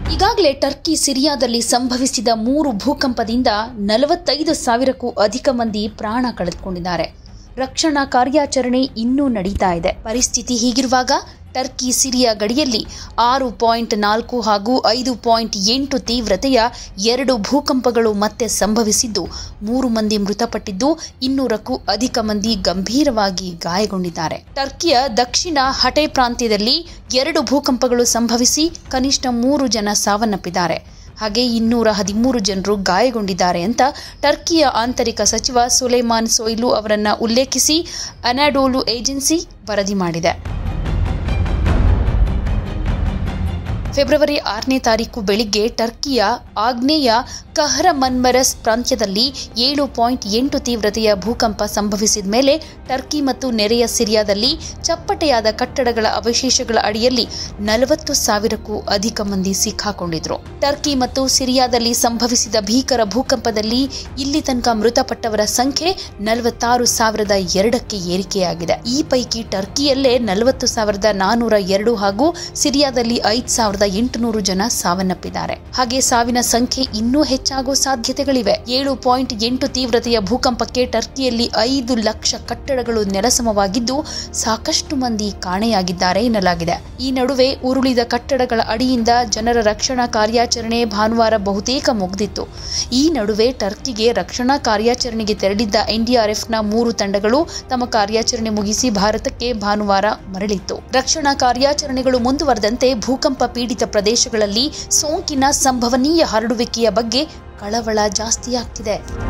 ಈಗಾಗಲೇ ಟರ್ಕಿ ಸಿರಿಯಾದಲ್ಲಿ ಸಂಭವಿಸಿದ ಮೂರು ಭೂಕಂಪದಿಂದ ನಲವತ್ತೈದು ಸಾವಿರಕ್ಕೂ ಅಧಿಕ ಮಂದಿ ಪ್ರಾಣ ಕಳೆದುಕೊಂಡಿದ್ದಾರೆ ರಕ್ಷಣಾ ಕಾರ್ಯಾಚರಣೆ ಇನ್ನೂ ನಡೀತಾ ಇದೆ ಪರಿಸ್ಥಿತಿ ಹೀಗಿರುವಾಗ ಟರ್ಕಿ ಸಿರಿಯಾ ಗಡಿಯಲ್ಲಿ ಆರು ಪಾಯಿಂಟ್ ನಾಲ್ಕು ಹಾಗೂ ಐದು ಪಾಯಿಂಟ್ ಎಂಟು ತೀವ್ರತೆಯ ಎರಡು ಭೂಕಂಪಗಳು ಮತ್ತೆ ಸಂಭವಿಸಿದ್ದು ಮೂರು ಮಂದಿ ಮೃತಪಟ್ಟಿದ್ದು ಇನ್ನೂರಕ್ಕೂ ಅಧಿಕ ಮಂದಿ ಗಂಭೀರವಾಗಿ ಗಾಯಗೊಂಡಿದ್ದಾರೆ ಟರ್ಕಿಯ ದಕ್ಷಿಣ ಹಟೆ ಪ್ರಾಂತ್ಯದಲ್ಲಿ ಎರಡು ಭೂಕಂಪಗಳು ಸಂಭವಿಸಿ ಕನಿಷ್ಠ ಮೂರು ಜನ ಸಾವನ್ನಪ್ಪಿದ್ದಾರೆ ಹಾಗೆ ಇನ್ನೂರ ಹದಿಮೂರು ಜನರು ಗಾಯಗೊಂಡಿದ್ದಾರೆ ಅಂತ ಟರ್ಕಿಯ ಆಂತರಿಕ ಸಚಿವ ಸುಲೈಮಾನ್ ಸೊಯ್ಲು ಅವರನ್ನ ಉಲ್ಲೇಖಿಸಿ ಅನಾಡೋಲು ಏಜೆನ್ಸಿ ವರದಿ ಮಾಡಿದೆ ಫೆಬ್ರವರಿ ಆರನೇ ತಾರೀಕು ಬೆಳಿಗ್ಗೆ ಟರ್ಕಿಯ ಆಗ್ನೇಯ ಕಹ್ರಮನ್ಮರಸ್ ಪ್ರಾಂತ್ಯದಲ್ಲಿ ಏಳು ಪಾಯಿಂಟ್ ಎಂಟು ತೀವ್ರತೆಯ ಭೂಕಂಪ ಸಂಭವಿಸಿದ ಮೇಲೆ ಟರ್ಕಿ ಮತ್ತು ನೆರೆಯ ಸಿರಿಯಾದಲ್ಲಿ ಚಪ್ಪಟೆಯಾದ ಕಟ್ಟಡಗಳ ಅವಶೇಷಗಳ ಅಡಿಯಲ್ಲಿ ನಲವತ್ತು ಸಾವಿರಕ್ಕೂ ಅಧಿಕ ಮಂದಿ ಸಿಕ್ಕಾಕೊಂಡಿದ್ರು ಟರ್ಕಿ ಮತ್ತು ಸಿರಿಯಾದಲ್ಲಿ ಸಂಭವಿಸಿದ ಭೀಕರ ಭೂಕಂಪದಲ್ಲಿ ಇಲ್ಲಿ ತನಕ ಮೃತಪಟ್ಟವರ ಸಂಖ್ಯೆ ನಲವತ್ತಾರು ಸಾವಿರದ ಎರಡಕ್ಕೆ ಏರಿಕೆಯಾಗಿದೆ ಈ ಪೈಕಿ ಟರ್ಕಿಯಲ್ಲೇ ನಲವತ್ತು ಸಾವಿರದ ನಾನೂರ ಎರಡು ಹಾಗೂ ಸಿರಿಯಾದಲ್ಲಿ ಐದು ಸಾವಿರದ ಎಂಟುನೂರು ಜನ ಸಾವನ್ನಪ್ಪಿದ್ದಾರೆ ಹಾಗೆ ಸಾವಿನ ಸಂಖ್ಯೆ ಇನ್ನೂ ಹೆಚ್ಚಾಗೋ ಸಾಧ್ಯತೆಗಳಿವೆ ಏಳು ಪಾಯಿಂಟ್ ಎಂಟು ತೀವ್ರತೆಯ ಭೂಕಂಪಕ್ಕೆ ಟರ್ಕಿಯಲ್ಲಿ ಐದು ಲಕ್ಷ ಕಟ್ಟಡಗಳು ನೆಲಸಮವಾಗಿದ್ದು ಸಾಕಷ್ಟು ಮಂದಿ ಕಾಣೆಯಾಗಿದ್ದಾರೆ ಎನ್ನಲಾಗಿದೆ ಈ ನಡುವೆ ಉರುಳಿದ ಕಟ್ಟಡಗಳ ಅಡಿಯಿಂದ ಜನರ ರಕ್ಷಣಾ ಕಾರ್ಯಾಚರಣೆ ಭಾನುವಾರ ಬಹುತೇಕ ಮುಗಿದಿತ್ತು ಈ ನಡುವೆ ಟರ್ಕಿಗೆ ರಕ್ಷಣಾ ಕಾರ್ಯಾಚರಣೆಗೆ ತೆರಳಿದ್ದ ಎನ್ಡಿಆರ್ಎಫ್ನ ಮೂರು ತಂಡಗಳು ತಮ್ಮ ಕಾರ್ಯಾಚರಣೆ ಮುಗಿಸಿ ಭಾರತಕ್ಕೆ ಭಾನುವಾರ ಮರಳಿತ್ತು ರಕ್ಷಣಾ ಕಾರ್ಯಾಚರಣೆಗಳು ಮುಂದುವರೆದಂತೆ ಭೂಕಂಪ ಪೀಡಿತ ಪ್ರದೇಶಗಳಲ್ಲಿ ಸೋಂಕಿನ ಸಂಭವನೀಯ ಹರಡುವಿಕೆಯ ಬಗ್ಗೆ ಕಳವಳ ಜಾಸ್ತಿಯಾಗ್ತಿದೆ